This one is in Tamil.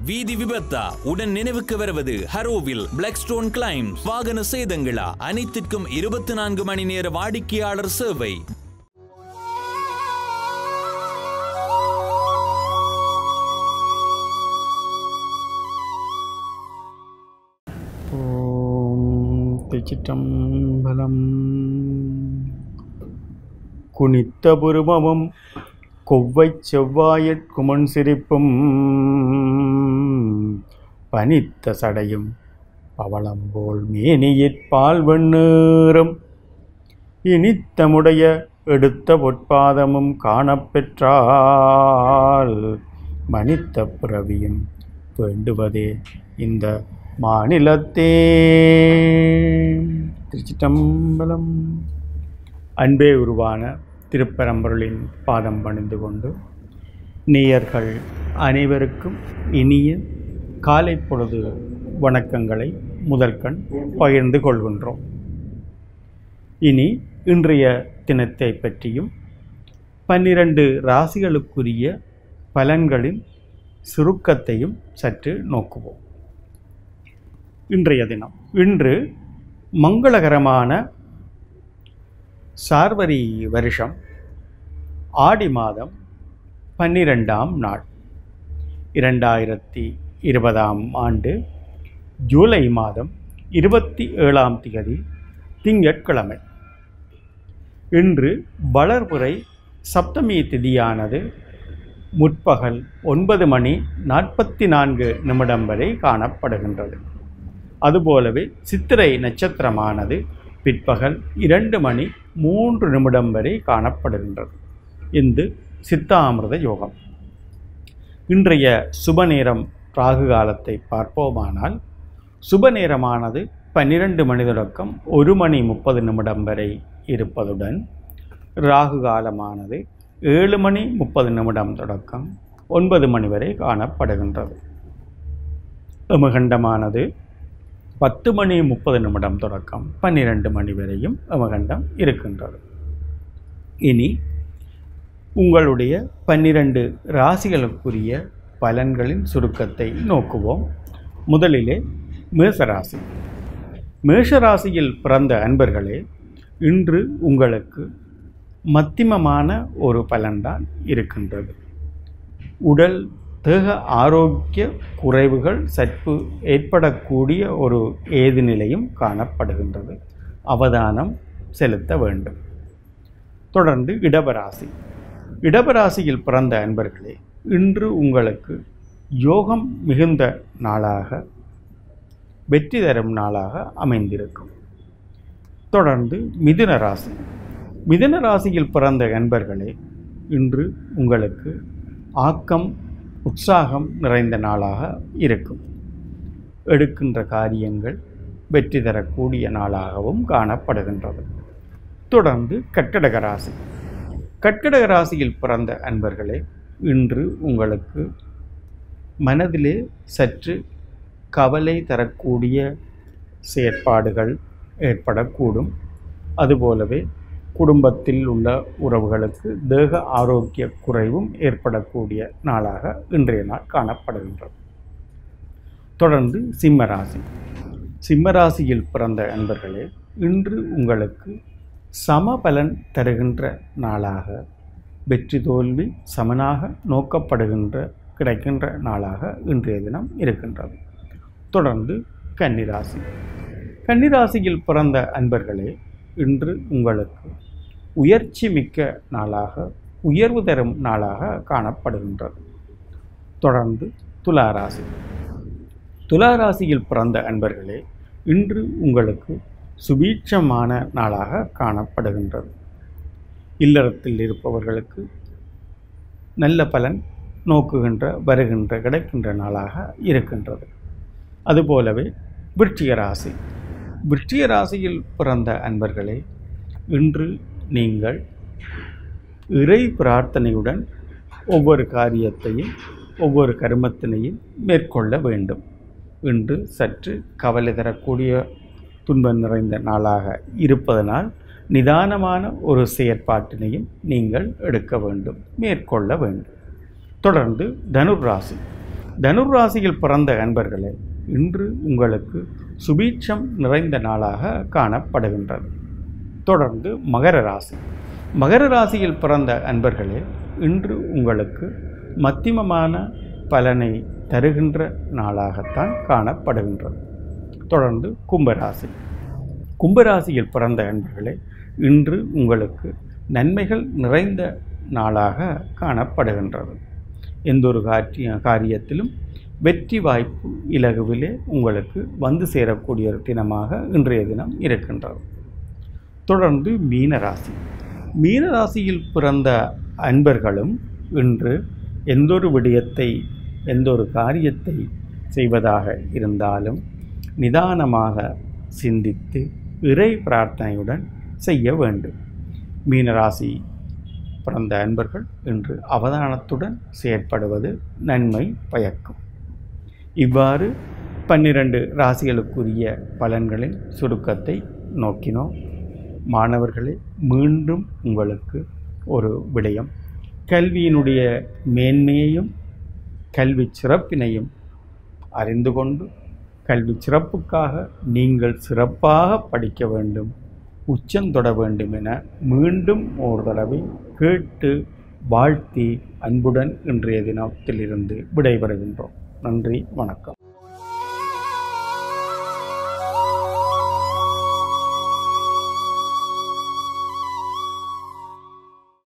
வீதி விபத்தா உடன் நினைவுக்கு வருவது ஹரோவில் பிளாக்ஸ்டோன் கிளைம்ஸ் வாகன சேதங்களா அனைத்திற்கும் இருபத்தி நான்கு மணி நேர வாடிக்கையாளர் சேவை ஓம் திருச்சிற்றம்பலம் குனித்த புருவமும் கொவ்வைச் செவ்வாயற் குமன் சிரிப்பும் பனித்த சடையும் பவளம்போல் மேனியிற் பால் வெண்ணீரும் இனித்தமுடைய எடுத்த பொற்பாதமும் காணப்பெற்றால் மனித்த பிறவியும் வேண்டுவதே இந்த மாநிலத்தே திருச்சிட்டம்பலம் அன்பே உருவான திருப்பரம்பொருளின் பாதம் பணிந்து கொண்டு நேயர்கள் அனைவருக்கும் இனிய காலை பொழுது வணக்கங்களை முதற்கண் பகிர்ந்து கொள்கின்றோம் இனி இன்றைய தினத்தை பற்றியும் பன்னிரண்டு ராசிகளுக்குரிய பலன்களின் சுருக்கத்தையும் சற்று நோக்குவோம் இன்றைய தினம் இன்று மங்களகரமான சார்வரி வருஷம் ஆடி மாதம் பன்னிரெண்டாம் நாள் இரண்டாயிரத்தி இருபதாம் ஆண்டு ஜூலை மாதம் இருபத்தி ஏழாம் திகதி திங்கட்கிழமை இன்று வளர்புரை சப்தமி திதியானது முற்பகல் ஒன்பது மணி நாற்பத்தி நான்கு நிமிடம் வரை காணப்படுகின்றது அதுபோலவே சித்திரை நட்சத்திரமானது பிற்பகல் இரண்டு மணி மூன்று நிமிடம் வரை காணப்படுகின்றது இந்து சித்தாமிர்த யோகம் இன்றைய சுப நேரம் ராகு காலத்தை பார்ப்போமானால் சுப நேரமானது பன்னிரண்டு மணி தொடக்கம் ஒரு மணி முப்பது நிமிடம் வரை இருப்பதுடன் ராகு காலமானது ஏழு மணி முப்பது நிமிடம் தொடக்கம் ஒன்பது மணி வரை காணப்படுகின்றது எமகண்டமானது பத்து மணி முப்பது நிமிடம் தொடக்கம் பன்னிரண்டு மணி வரையும் எமகண்டம் இருக்கின்றது இனி உங்களுடைய பன்னிரண்டு ராசிகளுக்குரிய பலன்களின் சுருக்கத்தை நோக்குவோம் முதலிலே மேசராசி மேஷராசியில் பிறந்த அன்பர்களே இன்று உங்களுக்கு மத்திமமான ஒரு பலன்தான் இருக்கின்றது உடல் தேக ஆரோக்கிய குறைவுகள் சற்று ஏற்படக்கூடிய ஒரு ஏது நிலையும் காணப்படுகின்றது அவதானம் செலுத்த வேண்டும் தொடர்ந்து இடபராசி இடபராசியில் பிறந்த அன்பர்களே இன்று உங்களுக்கு யோகம் மிகுந்த நாளாக வெற்றி தரும் நாளாக அமைந்திருக்கும் தொடர்ந்து மிதுன ராசி மிதுன ராசியில் பிறந்த அன்பர்களே இன்று உங்களுக்கு ஆக்கம் உற்சாகம் நிறைந்த நாளாக இருக்கும் எடுக்கின்ற காரியங்கள் வெற்றி தரக்கூடிய நாளாகவும் காணப்படுகின்றது தொடர்ந்து கட்டடக ராசி கட்டடக ராசியில் பிறந்த அன்பர்களே இன்று உங்களுக்கு மனதிலே சற்று கவலை தரக்கூடிய செயற்பாடுகள் ஏற்படக்கூடும் அதுபோலவே குடும்பத்தில் உள்ள உறவுகளுக்கு தேக ஆரோக்கிய குறைவும் ஏற்படக்கூடிய நாளாக இன்றைய நாள் காணப்படுகின்றது தொடர்ந்து சிம்மராசி சிம்மராசியில் பிறந்த அன்பர்களே இன்று உங்களுக்கு சம பலன் தருகின்ற நாளாக வெற்றி தோல்வி சமனாக நோக்கப்படுகின்ற கிடைக்கின்ற நாளாக இன்றைய தினம் இருக்கின்றது தொடர்ந்து கன்னிராசி கன்னிராசியில் பிறந்த அன்பர்களே இன்று உங்களுக்கு உயர்ச்சி மிக்க நாளாக உயர்வு தரும் நாளாக காணப்படுகின்றது தொடர்ந்து துளாராசி துளாராசியில் பிறந்த அன்பர்களே இன்று உங்களுக்கு சுபீட்சமான நாளாக காணப்படுகின்றது இல்லறத்தில் இருப்பவர்களுக்கு நல்ல பலன் நோக்குகின்ற வருகின்ற கிடைக்கின்ற நாளாக இருக்கின்றது அதுபோலவே விருச்சிக ராசி விருச்சிக ராசியில் பிறந்த அன்பர்களே இன்று நீங்கள் இறை பிரார்த்தனையுடன் ஒவ்வொரு காரியத்தையும் ஒவ்வொரு கருமத்தினையும் மேற்கொள்ள வேண்டும் இன்று சற்று கவலை தரக்கூடிய துன்பம் நிறைந்த நாளாக இருப்பதனால் நிதானமான ஒரு செயற்பாட்டினையும் நீங்கள் எடுக்க வேண்டும் மேற்கொள்ள வேண்டும் தொடர்ந்து தனுர் ராசி தனுர் ராசியில் பிறந்த அன்பர்களே இன்று உங்களுக்கு சுபீட்சம் நிறைந்த நாளாக காணப்படுகின்றது தொடர்ந்து மகர ராசி மகர ராசியில் பிறந்த அன்பர்களே இன்று உங்களுக்கு மத்தியமமான பலனை தருகின்ற நாளாகத்தான் காணப்படுகின்றது தொடர்ந்து கும்பராசி கும்பராசியில் பிறந்த அன்பர்களே இன்று உங்களுக்கு நன்மைகள் நிறைந்த நாளாக காணப்படுகின்றது எந்த ஒரு காட்சி காரியத்திலும் வெற்றி வாய்ப்பு இலகுவிலே உங்களுக்கு வந்து சேரக்கூடிய ஒரு தினமாக இன்றைய தினம் இருக்கின்றது தொடர்ந்து மீனராசி மீனராசியில் பிறந்த அன்பர்களும் இன்று எந்தொரு விடயத்தை எந்த ஒரு காரியத்தை செய்வதாக இருந்தாலும் நிதானமாக சிந்தித்து இறை பிரார்த்தனையுடன் செய்ய வேண்டும் மீனராசி பிறந்த அன்பர்கள் இன்று அவதானத்துடன் செயற்படுவது நன்மை பயக்கும் இவ்வாறு பன்னிரண்டு ராசிகளுக்குரிய பலன்களின் சுருக்கத்தை நோக்கினோம் மாணவர்களே மீண்டும் உங்களுக்கு ஒரு விடயம் கல்வியினுடைய மேன்மையையும் கல்வி சிறப்பினையும் அறிந்து கொண்டு கல்வி சிறப்புக்காக நீங்கள் சிறப்பாக படிக்க வேண்டும் உச்சந்தொட வேண்டும் என மீண்டும் ஒரு தடவை கேட்டு வாழ்த்தி அன்புடன் இன்றைய தினத்திலிருந்து விடைபெறுகின்றோம் நன்றி வணக்கம்